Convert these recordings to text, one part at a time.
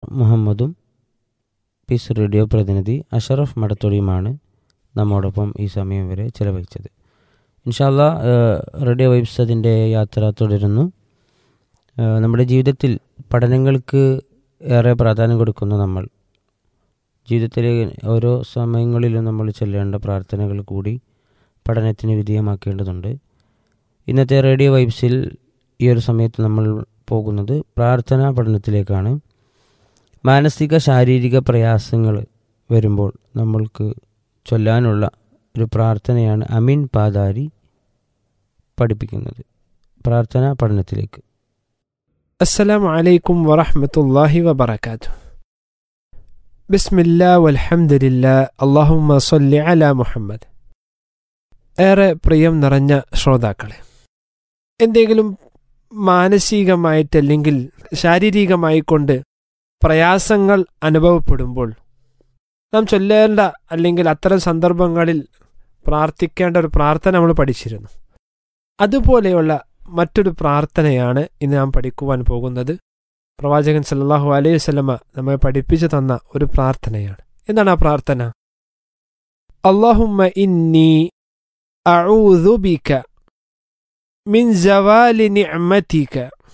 മുഹമ്മദും piece radio പ്രതിനിധി അഷറഫ് മടത്തൊടിയുമാണ് നമ്മോടൊപ്പം ഈ സമയം വരെ ചിലവഴിച്ചത് ഇൻഷാല്ല റേഡിയോ വൈബ്സ് അതിൻ്റെ യാത്ര തുടരുന്നു ആ, നമ്മുടെ ജീവിതത്തിൽ പഠനങ്ങൾക്ക് ഏറെ പ്രാധാന്യം കൊടുക്കുന്ന നമ്മൾ ജീവിതത്തിലെ ഓരോ സമയങ്ങളിലും നമ്മൾ ചെല്ലേണ്ട പ്രാർത്ഥനകൾ കൂടി പഠനത്തിന് വിധേയമാക്കേണ്ടതുണ്ട് ഇന്നത്തെ റേഡിയോ വൈബ്സിൽ ഈ ഒരു സമയത്ത് നമ്മൾ പോകുന്നത് പ്രാർത്ഥനാ പഠനത്തിലേക്കാണ് മാനസിക ശാരീരിക പ്രയാസങ്ങൾ വരുമ്പോൾ നമ്മൾക്ക് ചൊല്ലാനുള്ള ഒരു പ്രാർത്ഥനയാണ് അമീൻ പാതാരി പഠിപ്പിക്കുന്നത് പ്രാർത്ഥനാ പഠനത്തിലേക്ക് السلام عليكم ورحمة الله وبركاته بسم الله والحمد لله اللهم صل على മുഹമ്മദ് ഏറെ പ്രിയം നിറഞ്ഞ ശ്രോതാക്കളെ എന്തെങ്കിലും മാനസികമായിട്ടല്ലെങ്കിൽ ശാരീരികമായി കൊണ്ട് പ്രയാസങ്ങൾ അനുഭവപ്പെടുമ്പോൾ നാം ചൊല്ലേണ്ട അല്ലെങ്കിൽ അത്തരം സന്ദർഭങ്ങളിൽ പ്രാർത്ഥിക്കേണ്ട ഒരു പ്രാർത്ഥന നമ്മൾ പഠിച്ചിരുന്നു അതുപോലെയുള്ള മറ്റൊരു പ്രാർത്ഥനയാണ് ഇന്ന് നാം പഠിക്കുവാൻ പോകുന്നത് പ്രവാചകൻ സല്ലല്ലാഹു അലൈഹി വസല്ലമ നമ്മെ പഠിപ്പിച്ചു തന്ന ഒരു പ്രാർത്ഥനയാണ് എന്താണ് ആ പ്രാർത്ഥന അള്ളാഹുമ്മ ഇന്നി അഊദു ബിക മിൻ സവാലി നിഅമതിക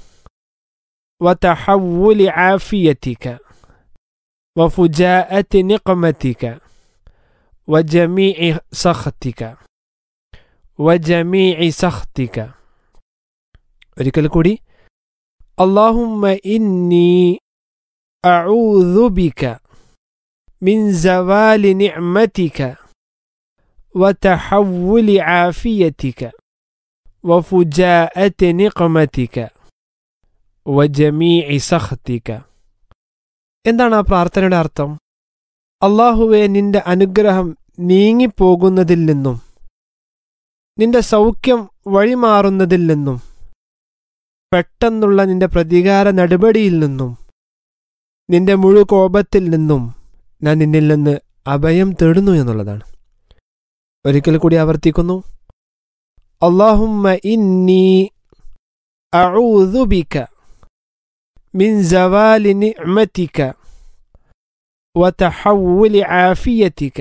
وتحول عافيتك وفجاءة نقمتك وجميع سخطك وجميع سخطك ഒരിക്കൽ കൂടി اللهم إني أعوذ بك من زوال نعمتك وتحول عافيتك وفجاءة نقمتك وجميع سخطك എന്താണ് ആ പ്രാർത്ഥനയുടെ അർത്ഥം അള്ളാഹുവെ നിന്റെ അനുഗ്രഹം നീങ്ങിപ്പോകുന്നതിൽ നിന്നും നിന്റെ സൗഖ്യം വഴിമാറുന്നതിൽ നിന്നും പെട്ടെന്നുള്ള നിന്റെ പ്രതികാര നടപടിയിൽ നിന്നും നിന്റെ മുഴു കോപത്തിൽ നിന്നും ഞാൻ നിന്നിൽ നിന്ന് അഭയം തേടുന്നു എന്നുള്ളതാണ് ഒരിക്കൽ കൂടി ആവർത്തിക്കുന്നു അള്ളാഹുമ്മ ഇന്നി അഊദു ബിക മിൻ സവാലി നിഅമതിക وتحول عافيتك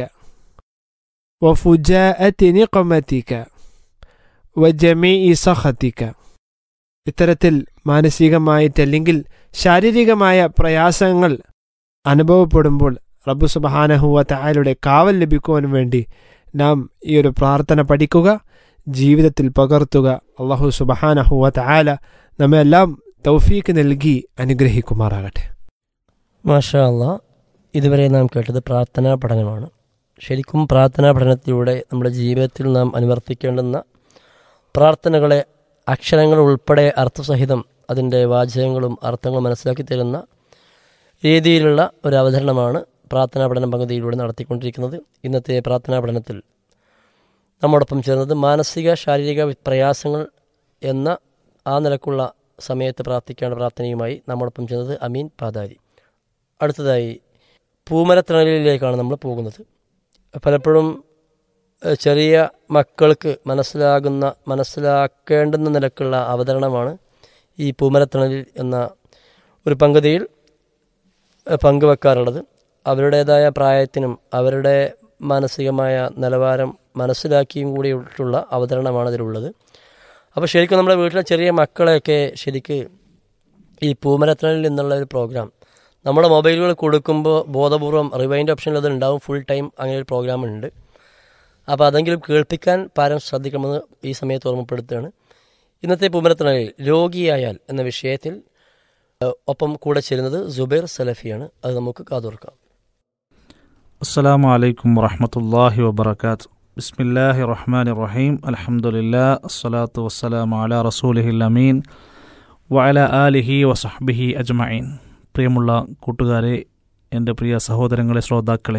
وفجاءة نقمتك وجميع سخطك ഇത്തരത്തിൽ മാനസികമായിട്ട് അല്ലെങ്കിൽ ശാരീരികമായ പ്രയാസങ്ങൾ അനുഭവപ്പെടുമ്പോൾ റബ്ബു സുബഹാനഹുവ തായാലുടെ കാവൽ ലഭിക്കുവാൻ വേണ്ടി നാം ഈ ഒരു പ്രാർത്ഥന പഠിക്കുക ജീവിതത്തിൽ പകർത്തുക അള്ളാഹു സുബഹാനഹുവ തായാല നമ്മെല്ലാം തൗഫീക്ക് നൽകി അനുഗ്രഹിക്കുമാറാകട്ടെ മാഷാ അല്ലാ ഇതുവരെ നാം കേട്ടത് പ്രാർത്ഥനാ പഠനമാണ് ശരിക്കും പ്രാർത്ഥനാ പഠനത്തിലൂടെ നമ്മുടെ ജീവിതത്തിൽ നാം അനുവർത്തിക്കേണ്ടുന്ന പ്രാർത്ഥനകളെ അക്ഷരങ്ങൾ ഉൾപ്പെടെ അർത്ഥസഹിതം അതിൻ്റെ വാചകങ്ങളും അർത്ഥങ്ങളും മനസ്സിലാക്കി തരുന്ന രീതിയിലുള്ള ഒരു അവതരണമാണ് പ്രാർത്ഥനാ പഠന പങ്കുതിയിലൂടെ നടത്തിക്കൊണ്ടിരിക്കുന്നത് ഇന്നത്തെ പ്രാർത്ഥനാ പഠനത്തിൽ നമ്മോടൊപ്പം ചേർന്നത് മാനസിക ശാരീരിക പ്രയാസങ്ങൾ എന്ന ആ നിലക്കുള്ള സമയത്ത് പ്രാർത്ഥിക്കേണ്ട പ്രാർത്ഥനയുമായി നമ്മോടൊപ്പം ചേർന്നത് അമീൻ പാതാരി അടുത്തതായി പൂമരത്തണലിലേക്കാണ് നമ്മൾ പോകുന്നത് പലപ്പോഴും എഹ്, ചെറിയ മക്കൾക്ക് മനസ്സിലാകുന്ന മനസ്സിലാക്കേണ്ടുന്ന നിലക്കുള്ള അവതരണമാണ് ഈ പൂമരത്തണലിൽ എന്ന ഒരു പങ്കുതിയിൽ എഹ്, പങ്കുവെക്കാറുള്ളത് അവരുടേതായ പ്രായത്തിനും അവരുടെ മാനസികമായ നിലവാരം മനസ്സിലാക്കിയും കൂടിയിട്ടുള്ള അവതരണമാണ് ഇതിലുള്ളത് അപ്പോൾ ശരിക്കും നമ്മുടെ വീട്ടിലെ ചെറിയ മക്കളെയൊക്കെ ശരിക്ക് ഈ പൂമരത്തണലിൽ നിന്നുള്ള ഒരു പ്രോഗ്രാം നമ്മുടെ മൊബൈലുകൾ കൊടുക്കുമ്പോൾ ബോധപൂർവം റിവൈൻഡ് ഓപ്ഷനിൽ അത് ഉണ്ടാവും ഫുൾ ടൈം അങ്ങനെ ഒരു പ്രോഗ്രാം ഉണ്ട് അപ്പോൾ അതെങ്കിലും കേൾപ്പിക്കാൻ പാരം ശ്രദ്ധിക്കണമെന്ന് ഈ സമയത്ത് ഓർമ്മപ്പെടുത്തുകയാണ് ഇന്നത്തെ പൂമരത്തണലിൽ രോഗിയായാൽ എന്ന വിഷയത്തിൽ ഏഹ്, ഒപ്പം കൂടെ ചേരുന്നത് ജുബൈർ സലഫിയാണ് അത് നമുക്ക് കാതോർക്കാം السلام عليكم ورحمة الله وبركاته بسم الله الرحمن الرحيم الحمد لله الصلاة والسلام على رسوله الأمين وعلى آله وصحبه أجمعين പ്രിയമുള്ള കൂട്ടുകാരെ എൻ്റെ പ്രിയ സഹോദരങ്ങളെ ശ്രോതാക്കളെ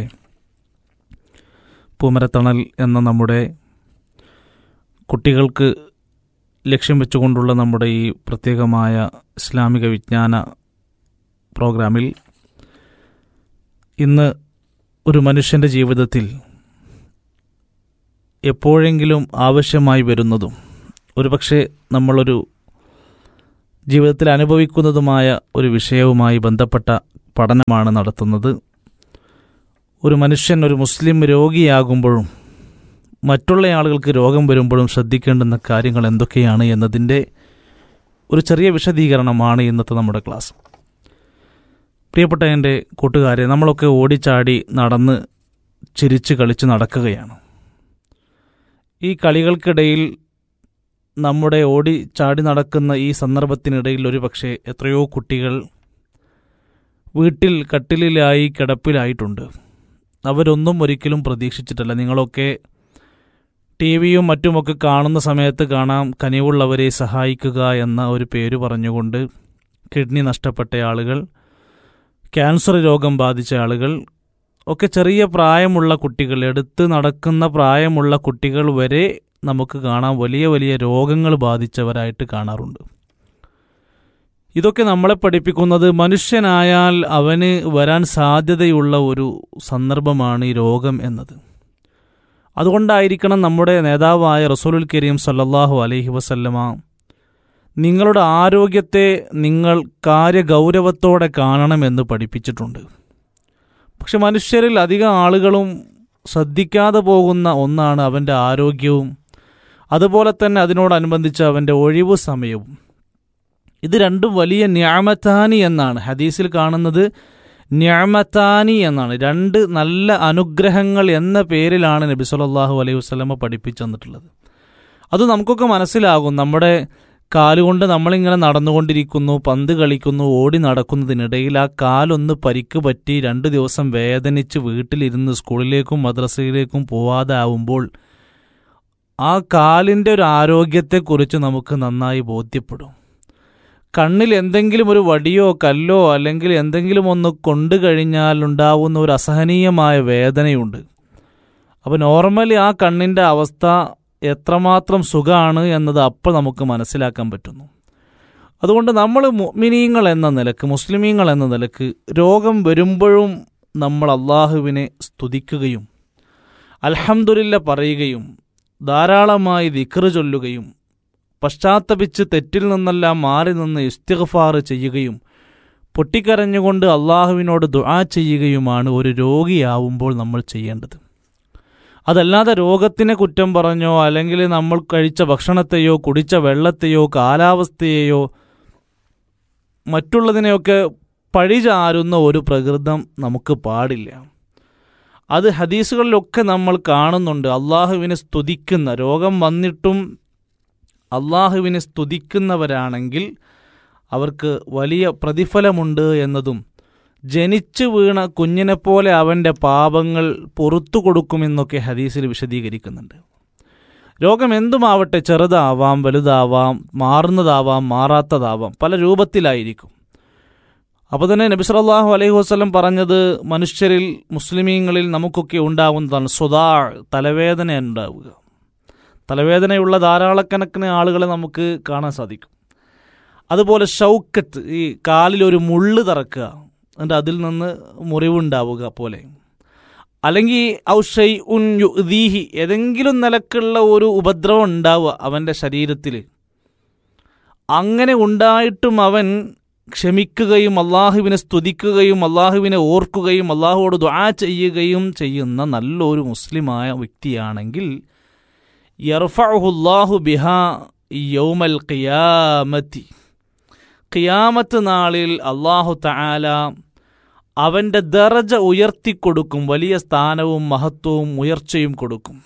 പൂമരത്തണൽ എന്ന നമ്മുടെ കുട്ടികൾക്ക് ലക്ഷ്യം വെച്ചുകൊണ്ടുള്ള നമ്മുടെ ഈ പ്രത്യേകമായ ഇസ്ലാമിക വിജ്ഞാന പ്രോഗ്രാമിൽ ഇന്ന് ഒരു മനുഷ്യൻ്റെ ജീവിതത്തിൽ എപ്പോഴെങ്കിലും ആവശ്യമായി വരുന്നതും ഒരുപക്ഷെ നമ്മളൊരു ജീവിതത്തിൽ അനുഭവിക്കുന്നതുമായ ഒരു വിഷയവുമായി ബന്ധപ്പെട്ട പഠനമാണ് നടത്തുന്നത് ഒരു മനുഷ്യൻ ഒരു മുസ്ലിം രോഗിയാകുമ്പോഴും മറ്റുള്ള ആളുകൾക്ക് രോഗം വരുമ്പോഴും ശ്രദ്ധിക്കേണ്ടുന്ന കാര്യങ്ങൾ എന്തൊക്കെയാണ് എന്നതിൻ്റെ ഒരു ചെറിയ വിശദീകരണമാണ് ഇന്നത്തെ നമ്മുടെ ക്ലാസ് പ്രിയപ്പെട്ട എൻ്റെ കൂട്ടുകാരെ നമ്മളൊക്കെ ഓടിച്ചാടി നടന്ന് ചിരിച്ച് കളിച്ച് നടക്കുകയാണ് ഈ കളികൾക്കിടയിൽ നമ്മുടെ ഓടി ചാടി നടക്കുന്ന ഈ സന്ദർഭത്തിനിടയിൽ ഒരു പക്ഷേ എത്രയോ കുട്ടികൾ വീട്ടിൽ കട്ടിലിലായി കിടപ്പിലായിട്ടുണ്ട് അവരൊന്നും ഒരിക്കലും പ്രതീക്ഷിച്ചിട്ടില്ല നിങ്ങളൊക്കെ ടി വിയും മറ്റുമൊക്കെ കാണുന്ന സമയത്ത് കാണാം കനിവുള്ളവരെ സഹായിക്കുക എന്ന ഒരു പേര് പറഞ്ഞുകൊണ്ട് കിഡ്നി നഷ്ടപ്പെട്ട ആളുകൾ ക്യാൻസർ രോഗം ബാധിച്ച ആളുകൾ ഒക്കെ ചെറിയ പ്രായമുള്ള കുട്ടികൾ എടുത്ത് നടക്കുന്ന പ്രായമുള്ള കുട്ടികൾ വരെ നമുക്ക് കാണാം വലിയ വലിയ രോഗങ്ങൾ ബാധിച്ചവരായിട്ട് കാണാറുണ്ട് ഇതൊക്കെ നമ്മളെ പഠിപ്പിക്കുന്നത് മനുഷ്യനായാൽ അവന് വരാൻ സാധ്യതയുള്ള ഒരു സന്ദർഭമാണ് ഈ രോഗം എന്നത് അതുകൊണ്ടായിരിക്കണം നമ്മുടെ നേതാവായ റസൂലുൽ കരീം സല്ലല്ലാഹു അലൈഹി വസല്ലമ നിങ്ങളുടെ ആരോഗ്യത്തെ നിങ്ങൾ കാര്യഗൗരവത്തോടെ കാണണമെന്ന് പഠിപ്പിച്ചിട്ടുണ്ട് പക്ഷെ മനുഷ്യരിൽ അധികം ആളുകളും ശ്രദ്ധിക്കാതെ പോകുന്ന ഒന്നാണ് അവൻ്റെ ആരോഗ്യവും അതുപോലെ തന്നെ അതിനോടനുബന്ധിച്ച് അവൻ്റെ ഒഴിവു സമയവും ഇത് രണ്ടും വലിയ ന്യാമത്താനി എന്നാണ് ഹദീസിൽ കാണുന്നത് ന്യാമത്താനി എന്നാണ് രണ്ട് നല്ല അനുഗ്രഹങ്ങൾ എന്ന പേരിലാണ് നബി സല്ലല്ലാഹു അലൈഹി വസല്ലമ പഠിപ്പിച്ചു തന്നിട്ടുള്ളത് അത് നമുക്കൊക്കെ മനസ്സിലാകും നമ്മുടെ കാലുകൊണ്ട് നമ്മളിങ്ങനെ നടന്നുകൊണ്ടിരിക്കുന്നു പന്ത് കളിക്കുന്നു ഓടി നടക്കുന്നതിനിടയിൽ ആ കാലൊന്ന് പരിക്ക് പറ്റി രണ്ട് ദിവസം വേദനിച്ച് വീട്ടിലിരുന്ന് സ്കൂളിലേക്കും മദ്രസയിലേക്കും പോവാതെ ആവുമ്പോൾ ആ കാലിൻ്റെ ഒരു ആരോഗ്യത്തെക്കുറിച്ച് നമുക്ക് നന്നായി ബോധ്യപ്പെടും കണ്ണിൽ എന്തെങ്കിലും ഒരു വടിയോ കല്ലോ അല്ലെങ്കിൽ എന്തെങ്കിലും ഒന്ന് കൊണ്ടു കഴിഞ്ഞാൽ ഉണ്ടാവുന്ന ഒരു അസഹനീയമായ വേദനയുണ്ട് അപ്പോൾ നോർമലി ആ കണ്ണിൻ്റെ അവസ്ഥ എത്രമാത്രം സുഖമാണ് എന്നത് അപ്പോൾ നമുക്ക് മനസ്സിലാക്കാൻ പറ്റുന്നു അതുകൊണ്ട് നമ്മൾ മുഅ്മിനീങ്ങൾ എന്ന നിലക്ക് മുസ്ലിമീങ്ങൾ എന്ന നിലക്ക് രോഗം വരുമ്പോഴും നമ്മൾ അള്ളാഹുവിനെ സ്തുതിക്കുകയും അൽഹംദുലില്ല പറയുകയും ധാരാളമായി ദിക്റ് ചൊല്ലുകയും പശ്ചാത്തപിച്ച് തെറ്റിൽ നിന്നെല്ലാം മാറി നിന്ന് ഇസ്തിഗ്ഫാർ ചെയ്യുകയും പൊട്ടിക്കരഞ്ഞുകൊണ്ട് അള്ളാഹുവിനോട് ദുആ ചെയ്യുകയുമാണ് ഒരു രോഗിയാവുമ്പോൾ നമ്മൾ ചെയ്യേണ്ടത് അതല്ലാതെ രോഗത്തിനെ കുറ്റം പറഞ്ഞോ അല്ലെങ്കിൽ നമ്മൾ കഴിച്ച ഭക്ഷണത്തെയോ കുടിച്ച വെള്ളത്തെയോ കാലാവസ്ഥയെയോ മറ്റുള്ളതിനെയൊക്കെ പഴിചാരുന്ന ഒരു പ്രകൃതം നമുക്ക് പാടില്ല അത് ഹദീസുകളിലൊക്കെ നമ്മൾ കാണുന്നുണ്ട് അള്ളാഹുവിനെ സ്തുതിക്കുന്ന രോഗം വന്നിട്ടും അള്ളാഹുവിനെ സ്തുതിക്കുന്നവരാണെങ്കിൽ അവർക്ക് വലിയ പ്രതിഫലമുണ്ട് എന്നതും ജനിച്ചു വീണ കുഞ്ഞിനെപ്പോലെ അവൻ്റെ പാപങ്ങൾ പുറത്തു കൊടുക്കുമെന്നൊക്കെ ഹദീസിൽ വിശദീകരിക്കുന്നുണ്ട് രോഗം എന്തുമാവട്ടെ ചെറുതാവാം വലുതാവാം മാറുന്നതാവാം മാറാത്തതാവാം പല രൂപത്തിലായിരിക്കും അപ്പോൾ തന്നെ നബി സല്ലല്ലാഹു അലൈഹി വസല്ലം പറഞ്ഞത് മനുഷ്യരിൽ മുസ്ലിമീങ്ങളിൽ നമുക്കൊക്കെ ഉണ്ടാവുന്നതാണ് സുധാ തലവേദന ഉണ്ടാവുക തലവേദനയുള്ള ധാരാളക്കണക്കിന് ആളുകളെ നമുക്ക് കാണാൻ സാധിക്കും അതുപോലെ ഷൗക്കത്ത് ഈ കാലിലൊരു മുള്ള് തറക്കുക എന്നിട്ട് അതിൽ നിന്ന് മുറിവുണ്ടാവുക പോലെ അല്ലെങ്കിൽ ഔഷൈ ഉൻ യുദീഹി ഏതെങ്കിലും നിലക്കുള്ള ഒരു ഉപദ്രവം ഉണ്ടാവുക അവൻ്റെ ശരീരത്തിൽ അങ്ങനെ ഉണ്ടായിട്ടും അവൻ ക്ഷമിക്കുകയും അള്ളാഹുവിനെ സ്തുതിക്കുകയും അള്ളാഹുവിനെ ഓർക്കുകയും അള്ളാഹുവോട് ദ്വാ ചെയ്യുകയും ചെയ്യുന്ന നല്ലൊരു മുസ്ലിമായ വ്യക്തിയാണെങ്കിൽ യർഫഹുല്ലാഹു ബിഹ യൗമൽ ഖിയാമത്തി ഖിയാമത്ത് നാളിൽ അള്ളാഹു തആല അവൻ്റെ ദറജ ഉയർത്തിക്കൊടുക്കും വലിയ സ്ഥാനവും മഹത്വവും ഉയർച്ചയും കൊടുക്കും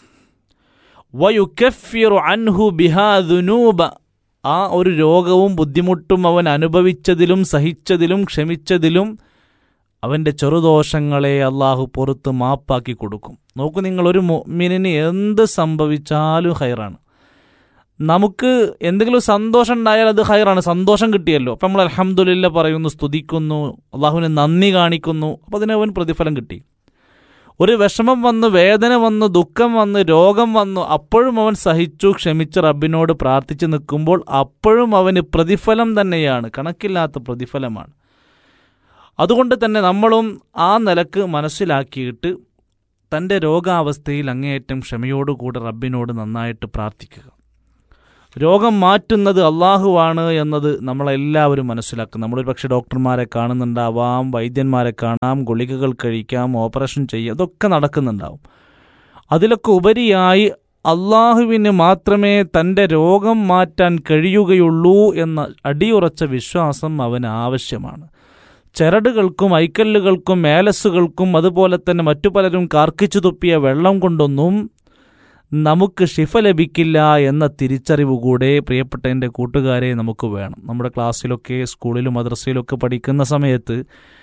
വയുക്കഫിറു അൻഹു ബിഹാ ദുനൂബ ആ ഒരു രോഗവും ബുദ്ധിമുട്ടും അവൻ അനുഭവിച്ചതിലും സഹിച്ചതിലും ക്ഷമിച്ചതിലും അവൻ്റെ ചെറുദോഷങ്ങളെ അള്ളാഹു പുറത്ത് മാപ്പാക്കി കൊടുക്കും നോക്കൂ നിങ്ങൾ ഒരു മുഅ്മിനിന് എന്ത് സംഭവിച്ചാലും ഹൈറാണ് നമുക്ക് എന്തെങ്കിലും സന്തോഷം ഉണ്ടായാൽ അത് ഹൈറാണ് സന്തോഷം കിട്ടിയല്ലോ അപ്പം നമ്മൾ അലഹമുല്ല പറയുന്നു സ്തുതിക്കുന്നു അള്ളാഹുവിന് നന്ദി കാണിക്കുന്നു അപ്പം അതിന് അവൻ പ്രതിഫലം കിട്ടി ഒരു വിഷമം വന്നു വേദന വന്നു ദുഃഖം വന്നു രോഗം വന്നു അപ്പോഴും അവൻ സഹിച്ചു ക്ഷമിച്ച് റബ്ബിനോട് പ്രാർത്ഥിച്ചു നിൽക്കുമ്പോൾ അപ്പോഴും അവന് പ്രതിഫലം തന്നെയാണ് കണക്കില്ലാത്ത പ്രതിഫലമാണ് അതുകൊണ്ട് തന്നെ നമ്മളും ആ നിലക്ക് മനസ്സിലാക്കിയിട്ട് തൻ്റെ രോഗാവസ്ഥയിൽ അങ്ങേയറ്റം ക്ഷമയോടുകൂടെ റബ്ബിനോട് നന്നായിട്ട് പ്രാർത്ഥിക്കുക രോഗം മാറ്റുന്നത് അള്ളാഹുവാണ് എന്നത് നമ്മളെല്ലാവരും മനസ്സിലാക്കും നമ്മളൊരു പക്ഷേ ഡോക്ടർമാരെ കാണുന്നുണ്ടാവാം വൈദ്യന്മാരെ കാണാം ഗുളികകൾ കഴിക്കാം ഓപ്പറേഷൻ ചെയ്യാം അതൊക്കെ നടക്കുന്നുണ്ടാവും അതിലൊക്കെ ഉപരിയായി അള്ളാഹുവിന് മാത്രമേ തൻ്റെ രോഗം മാറ്റാൻ കഴിയുകയുള്ളൂ എന്ന അടിയുറച്ച വിശ്വാസം അവന് ആവശ്യമാണ് ചരടുകൾക്കും ഐക്കല്ലുകൾക്കും മേലസുകൾക്കും അതുപോലെ തന്നെ മറ്റു പലരും കാർക്കിച്ചു തുപ്പിയ വെള്ളം കൊണ്ടൊന്നും നമുക്ക് ഷിഫ ലഭിക്കില്ല എന്ന തിരിച്ചറിവ് കൂടെ പ്രിയപ്പെട്ട എൻ്റെ കൂട്ടുകാരെ നമുക്ക് വേണം നമ്മുടെ ക്ലാസ്സിലൊക്കെ സ്കൂളിലും മദ്രസയിലൊക്കെ പഠിക്കുന്ന സമയത്ത്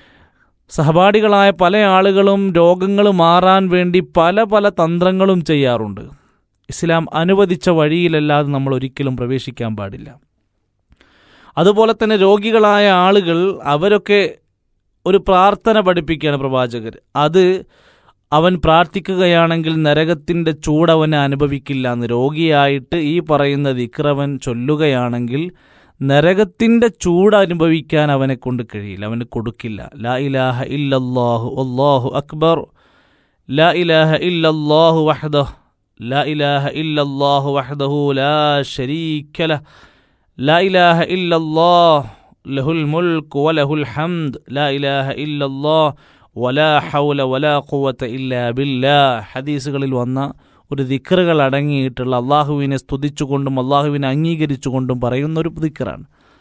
സഹപാഠികളായ പല ആളുകളും രോഗങ്ങൾ മാറാൻ വേണ്ടി പല പല തന്ത്രങ്ങളും ചെയ്യാറുണ്ട് ഇസ്ലാം അനുവദിച്ച വഴിയിലല്ലാതെ നമ്മൾ ഒരിക്കലും പ്രവേശിക്കാൻ പാടില്ല അതുപോലെ തന്നെ രോഗികളായ ആളുകൾ അവരൊക്കെ ഒരു പ്രാർത്ഥന പഠിപ്പിക്കുകയാണ് പ്രവാചകർ അത് അവൻ പ്രാർത്ഥിക്കുകയാണെങ്കിൽ നരകത്തിൻ്റെ ചൂട് അവനെ അനുഭവിക്കില്ല എന്ന് രോഗിയായിട്ട് ഈ പറയുന്ന ദിക്റവൻ ചൊല്ലുകയാണെങ്കിൽ നരകത്തിൻ്റെ ചൂട് അനുഭവിക്കാൻ അവനെ കൊണ്ട് കഴിയില്ല അവന് കൊടുക്കില്ല ലാ ഇലാഹ ഇല്ലല്ലാഹു അല്ലാഹു അക്ബർ ലാ ഇലാഹ ഇല്ലല്ലാഹു വഹ്ദഹ് ലാ ഇലാഹ ഇല്ലല്ലാഹു വഹ്ദഹു ലാ ശരീക ലഹ് لا إله إلا الله له الملك وله الحمد لا إله إلا الله ولا حول ولا قوة إلا بالله ഹദീസുകളിൽ വന്ന ഒരു ദിക്കറുകൾ അടങ്ങിയിട്ടുള്ള അള്ളാഹുവിനെ സ്തുതിച്ചുകൊണ്ടും അള്ളാഹുവിനെ അംഗീകരിച്ചുകൊണ്ടും പറയുന്ന ഒരു ദിക്കറാണ്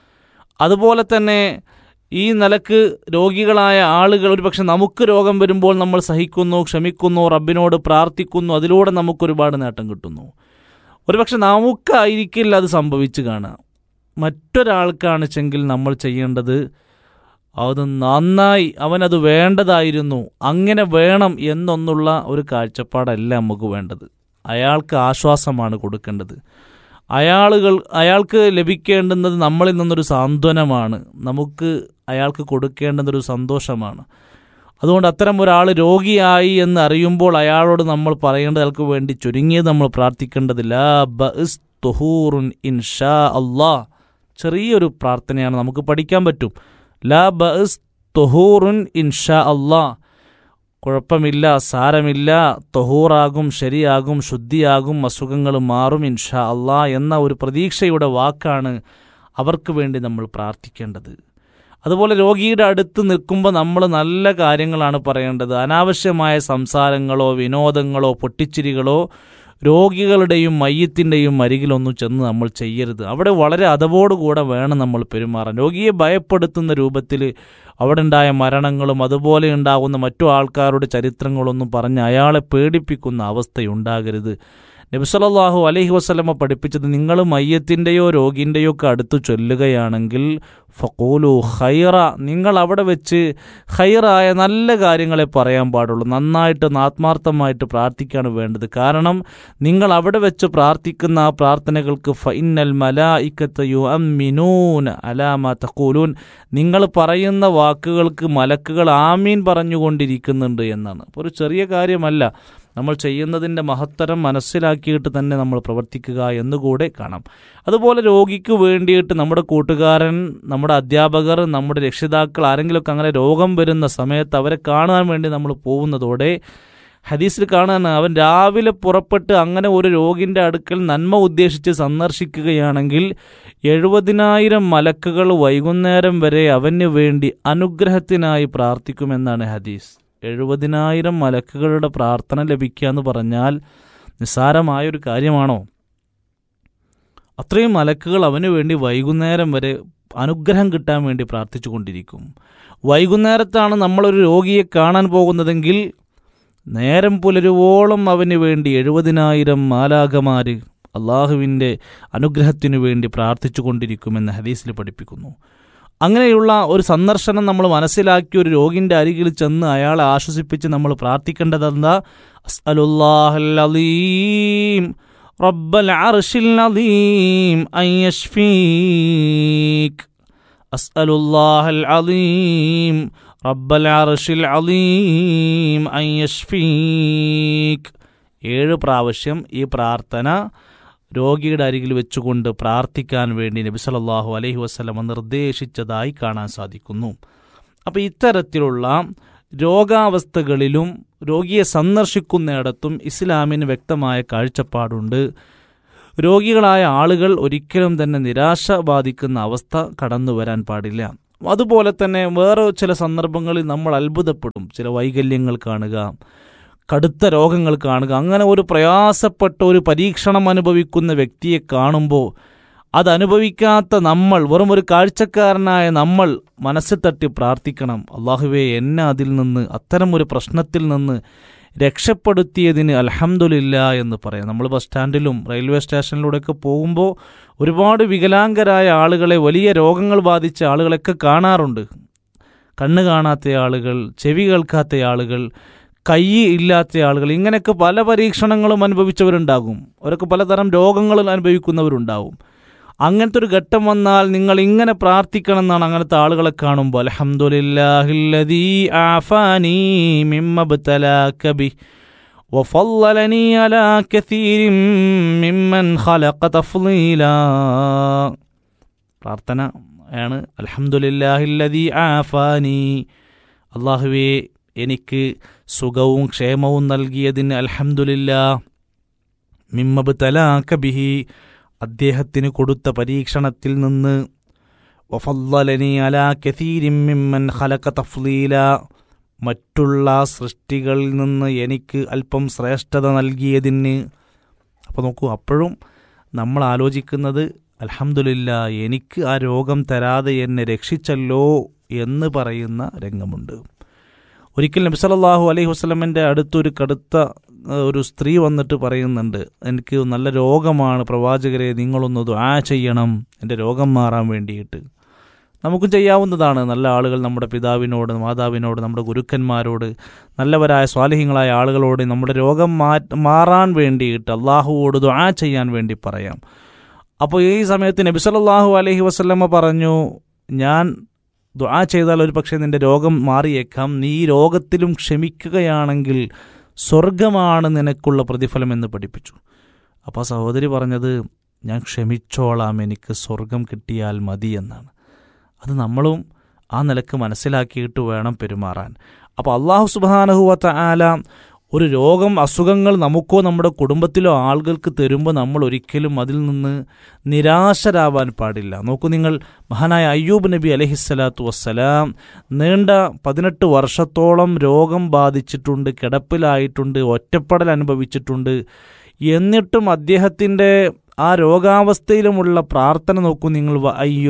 അതുപോലെ തന്നെ ഈ നിലക്ക് രോഗികളായ ആളുകൾ ഒരുപക്ഷെ നമുക്ക് രോഗം വരുമ്പോൾ നമ്മൾ സഹിക്കുന്നു ക്ഷമിക്കുന്നു റബ്ബിനോട് പ്രാർത്ഥിക്കുന്നു അതിലൂടെ നമുക്കൊരുപാട് നേട്ടം കിട്ടുന്നു ഒരുപക്ഷെ നമുക്കായിരിക്കില്ല അത് സംഭവിച്ചു കാണുക മറ്റൊരാൾക്കാണെച്ചെങ്കിൽ നമ്മൾ ചെയ്യേണ്ടത് അത് നന്നായി അവനത് വേണ്ടതായിരുന്നു അങ്ങനെ വേണം എന്നൊന്നുള്ള ഒരു കാഴ്ചപ്പാടല്ല നമുക്ക് വേണ്ടത് അയാൾക്ക് ആശ്വാസമാണ് കൊടുക്കേണ്ടത് അയാളുകൾ അയാൾക്ക് ലഭിക്കേണ്ടുന്നത് നമ്മളിൽ നിന്നൊരു സാന്ത്വനമാണ് നമുക്ക് അയാൾക്ക് കൊടുക്കേണ്ടുന്നൊരു സന്തോഷമാണ് അതുകൊണ്ട് അത്തരം ഒരാൾ രോഗിയായി എന്ന് അറിയുമ്പോൾ അയാളോട് നമ്മൾ പറയേണ്ടത് അയാൾക്ക് വേണ്ടി ചുരുങ്ങിയത് നമ്മൾ പ്രാർത്ഥിക്കേണ്ടത് ലാ ബസ് തുഹൂറുൻ ഇൻഷാ അള്ളാ ചെറിയൊരു പ്രാർത്ഥനയാണ് നമുക്ക് പഠിക്കാൻ പറ്റും ലാ ബസ് തൊഹൂറുൻ ഇൻഷാ അള്ളാ കുഴപ്പമില്ല സാരമില്ല തൊഹൂറാകും ശരിയാകും ശുദ്ധിയാകും അസുഖങ്ങൾ മാറും ഇൻഷാ അള്ളാ എന്ന ഒരു പ്രതീക്ഷയുടെ വാക്കാണ് അവർക്ക് വേണ്ടി നമ്മൾ പ്രാർത്ഥിക്കേണ്ടത് അതുപോലെ രോഗിയുടെ അടുത്ത് നിൽക്കുമ്പോൾ നമ്മൾ നല്ല കാര്യങ്ങളാണ് പറയേണ്ടത് അനാവശ്യമായ സംസാരങ്ങളോ വിനോദങ്ങളോ പൊട്ടിച്ചിരികളോ രോഗികളുടെയും മയ്യത്തിൻ്റെയും അരികിലൊന്നും ചെന്ന് നമ്മൾ ചെയ്യരുത് അവിടെ വളരെ അതവോടുകൂടെ വേണം നമ്മൾ പെരുമാറാൻ രോഗിയെ ഭയപ്പെടുത്തുന്ന രൂപത്തിൽ അവിടെ ഉണ്ടായ മരണങ്ങളും അതുപോലെ ഉണ്ടാകുന്ന മറ്റു ആൾക്കാരുടെ ചരിത്രങ്ങളൊന്നും പറഞ്ഞ് അയാളെ പേടിപ്പിക്കുന്ന അവസ്ഥയുണ്ടാകരുത് നബിസലാഹു അലഹി വസ്ലമ പഠിപ്പിച്ചത് നിങ്ങൾ മയ്യത്തിൻ്റെയോ രോഗിൻ്റെയോ ഒക്കെ അടുത്ത് ചൊല്ലുകയാണെങ്കിൽ ഫക്കൂലു ഹൈറ നിങ്ങൾ അവിടെ വെച്ച് ഹൈറായ നല്ല കാര്യങ്ങളെ പറയാൻ പാടുള്ളൂ നന്നായിട്ട് ആത്മാർത്ഥമായിട്ട് പ്രാർത്ഥിക്കുകയാണ് വേണ്ടത് കാരണം നിങ്ങൾ അവിടെ വെച്ച് പ്രാർത്ഥിക്കുന്ന ആ പ്രാർത്ഥനകൾക്ക് ഫൈനൽ മലായിക്കത്ത് യു അമ്മിനൂൻ അലാമ തക്കൂലൂൻ നിങ്ങൾ പറയുന്ന വാക്കുകൾക്ക് മലക്കുകൾ ആമീൻ പറഞ്ഞുകൊണ്ടിരിക്കുന്നുണ്ട് എന്നാണ് അപ്പോൾ ഒരു ചെറിയ കാര്യമല്ല നമ്മൾ ചെയ്യുന്നതിൻ്റെ മഹത്തരം മനസ്സിലാക്കിയിട്ട് തന്നെ നമ്മൾ പ്രവർത്തിക്കുക എന്നുകൂടെ കാണാം അതുപോലെ രോഗിക്ക് വേണ്ടിയിട്ട് നമ്മുടെ കൂട്ടുകാരൻ നമ്മുടെ അധ്യാപകർ നമ്മുടെ രക്ഷിതാക്കൾ ആരെങ്കിലുമൊക്കെ അങ്ങനെ രോഗം വരുന്ന സമയത്ത് അവരെ കാണാൻ വേണ്ടി നമ്മൾ പോകുന്നതോടെ ഹദീസിൽ കാണാൻ അവൻ രാവിലെ പുറപ്പെട്ട് അങ്ങനെ ഒരു രോഗിൻ്റെ അടുക്കൽ നന്മ ഉദ്ദേശിച്ച് സന്ദർശിക്കുകയാണെങ്കിൽ എഴുപതിനായിരം മലക്കുകൾ വൈകുന്നേരം വരെ അവന് വേണ്ടി അനുഗ്രഹത്തിനായി പ്രാർത്ഥിക്കുമെന്നാണ് ഹദീസ് എഴുപതിനായിരം മലക്കുകളുടെ പ്രാർത്ഥന ലഭിക്കുക എന്ന് പറഞ്ഞാൽ നിസ്സാരമായൊരു കാര്യമാണോ അത്രയും മലക്കുകൾ അവന് വേണ്ടി വൈകുന്നേരം വരെ അനുഗ്രഹം കിട്ടാൻ വേണ്ടി പ്രാർത്ഥിച്ചു കൊണ്ടിരിക്കും വൈകുന്നേരത്താണ് നമ്മളൊരു രോഗിയെ കാണാൻ പോകുന്നതെങ്കിൽ നേരം പുലരുവോളം അവന് വേണ്ടി എഴുപതിനായിരം മാലാകമാര് അള്ളാഹുവിൻ്റെ അനുഗ്രഹത്തിനു വേണ്ടി പ്രാർത്ഥിച്ചു കൊണ്ടിരിക്കുമെന്ന് ഹദീസിൽ പഠിപ്പിക്കുന്നു അങ്ങനെയുള്ള ഒരു സന്ദർശനം നമ്മൾ മനസ്സിലാക്കി ഒരു രോഗിൻ്റെ അരികിൽ ചെന്ന് അയാളെ ആശ്വസിപ്പിച്ച് നമ്മൾ പ്രാർത്ഥിക്കേണ്ടതെന്താ അസ്അലുല്ലാഹല്ലീം റബ്ബൽ അർഷിൽ അലീം അൻ യശ്ഫീക് അസ്അലുല്ലാഹൽ അലീം റബ്ബൽ അർഷിൽ അലീം അൻ യശ്ഫീക് ഏഴ് പ്രാവശ്യം ഈ പ്രാർത്ഥന രോഗിയുടെ അരികിൽ വെച്ചുകൊണ്ട് പ്രാർത്ഥിക്കാൻ വേണ്ടി നബി സല്ലല്ലാഹു അലൈഹി വസല്ലമ നിർദ്ദേശിച്ചതായി കാണാൻ സാധിക്കുന്നു അപ്പോൾ ഇത്തരത്തിലുള്ള രോഗാവസ്ഥകളിലും രോഗിയെ സന്ദർശിക്കുന്നിടത്തും ഇസ്ലാമിന് വ്യക്തമായ കാഴ്ചപ്പാടുണ്ട് രോഗികളായ ആളുകൾ ഒരിക്കലും തന്നെ നിരാശ ബാധിക്കുന്ന അവസ്ഥ കടന്നു വരാൻ പാടില്ല അതുപോലെ തന്നെ വേറെ ചില സന്ദർഭങ്ങളിൽ നമ്മൾ അത്ഭുതപ്പെടും ചില വൈകല്യങ്ങൾ കാണുക കടുത്ത രോഗങ്ങൾ കാണുക അങ്ങനെ ഒരു പ്രയാസപ്പെട്ട ഒരു പരീക്ഷണം അനുഭവിക്കുന്ന വ്യക്തിയെ കാണുമ്പോൾ അതനുഭവിക്കാത്ത നമ്മൾ വെറും ഒരു കാഴ്ചക്കാരനായ നമ്മൾ മനസ്സിൽ തട്ടി പ്രാർത്ഥിക്കണം അള്ളാഹുവെ എന്നെ അതിൽ നിന്ന് അത്തരം ഒരു പ്രശ്നത്തിൽ നിന്ന് രക്ഷപ്പെടുത്തിയതിന് അലഹമുല്ല എന്ന് പറയാം നമ്മൾ ബസ് സ്റ്റാൻഡിലും റെയിൽവേ സ്റ്റേഷനിലൂടെയൊക്കെ പോകുമ്പോൾ ഒരുപാട് വികലാംഗരായ ആളുകളെ വലിയ രോഗങ്ങൾ ബാധിച്ച ആളുകളൊക്കെ കാണാറുണ്ട് കണ്ണ് കാണാത്ത ആളുകൾ ചെവി കേൾക്കാത്ത ആളുകൾ കൈ ഇല്ലാത്ത ആളുകൾ ഇങ്ങനെയൊക്കെ പല പരീക്ഷണങ്ങളും അനുഭവിച്ചവരുണ്ടാകും അവരൊക്കെ പലതരം രോഗങ്ങൾ അനുഭവിക്കുന്നവരുണ്ടാവും അങ്ങനത്തെ ഒരു ഘട്ടം വന്നാൽ നിങ്ങൾ ഇങ്ങനെ പ്രാർത്ഥിക്കണം എന്നാണ് അങ്ങനത്തെ ആളുകളെ കാണുമ്പോൾ അലഹമുല്ലാഹില്ലദീ ആഫാനി മിമ്മബ്തലാക ബി وفضلني على كثير ممن خلق تفضيلا പ്രാർത്ഥന ആണ് അലഹമുല്ലാഹില്ലദീ ആഫാനി അള്ളാഹുവേ എനിക്ക് സുഖവും ക്ഷേമവും നൽകിയതിന് അൽഹംദുലില്ല മിമ്മബ് തലാക്ക ബിഹി അദ്ദേഹത്തിന് കൊടുത്ത പരീക്ഷണത്തിൽ നിന്ന് വഫല്ലനി അലാ കഥീരിം മിമ്മൻ ഖലക തഫ്ലീല മറ്റുള്ള സൃഷ്ടികളിൽ നിന്ന് എനിക്ക് അല്പം ശ്രേഷ്ഠത നൽകിയതിന് അപ്പോൾ നോക്കൂ അപ്പോഴും നമ്മൾ ആലോചിക്കുന്നത് അൽഹംദുലില്ല എനിക്ക് ആ രോഗം തരാതെ എന്നെ രക്ഷിച്ചല്ലോ എന്ന് പറയുന്ന രംഗമുണ്ട് ഒരിക്കൽ നബി സല്ലല്ലാഹു അലൈഹി വസല്ലമൻ്റെ അടുത്തൊരു കടുത്ത ഏഹ്, ഒരു സ്ത്രീ വന്നിട്ട് പറയുന്നുണ്ട് എനിക്ക് നല്ല രോഗമാണ് പ്രവാചകരെ നിങ്ങളൊന്ന് ദുആ ചെയ്യണം എൻ്റെ രോഗം മാറാൻ വേണ്ടിയിട്ട് നമുക്കും ചെയ്യാവുന്നതാണ് നല്ല ആളുകൾ നമ്മുടെ പിതാവിനോട് മാതാവിനോട് നമ്മുടെ ഗുരുക്കന്മാരോട് നല്ലവരായ സ്വാലിഹ്യങ്ങളായ ആളുകളോട് നമ്മുടെ രോഗം മാ മാറാൻ വേണ്ടിയിട്ട് അള്ളാഹുവോട് ദുആ ചെയ്യാൻ വേണ്ടി പറയാം അപ്പോൾ ഈ സമയത്ത് നബി സല്ലല്ലാഹു അലൈഹി വസല്ലമ പറഞ്ഞു ഞാൻ ദുആ ചെയ്താൽ ഒരു പക്ഷേ നിന്റെ രോഗം മാറിയേക്കാം നീ ഈ രോഗത്തിലും ക്ഷമിക്കുകയാണെങ്കിൽ സ്വർഗമാണ് നിനക്കുള്ള പ്രതിഫലം എന്ന് പഠിപ്പിച്ചു അപ്പോൾ ആ സഹോദരി പറഞ്ഞത് ഞാൻ ക്ഷമിച്ചോളാം എനിക്ക് സ്വർഗം കിട്ടിയാൽ മതി എന്നാണ് അത് നമ്മളും ആ നിലക്ക് മനസ്സിലാക്കിയിട്ട് വേണം പെരുമാറാൻ അപ്പോൾ അള്ളാഹു സുബാനഹുവത്ത ആല ഒരു രോഗം അസുഖങ്ങൾ നമുക്കോ നമ്മുടെ കുടുംബത്തിലോ ആളുകൾക്ക് തരുമ്പോൾ നമ്മൾ ഒരിക്കലും അതിൽ നിന്ന് നിരാശരാവാൻ പാടില്ല നോക്കൂ നിങ്ങൾ മഹാനായ അയ്യൂബ് നബി അലഹിസ്സലാത്തു വസ്സലാം നീണ്ട പതിനെട്ട് വർഷത്തോളം രോഗം ബാധിച്ചിട്ടുണ്ട് കിടപ്പിലായിട്ടുണ്ട് ഒറ്റപ്പെടൽ അനുഭവിച്ചിട്ടുണ്ട് എന്നിട്ടും അദ്ദേഹത്തിൻ്റെ ആ രോഗാവസ്ഥയിലുമുള്ള പ്രാർത്ഥന നോക്കൂ നിങ്ങൾ വ- അയ്യോ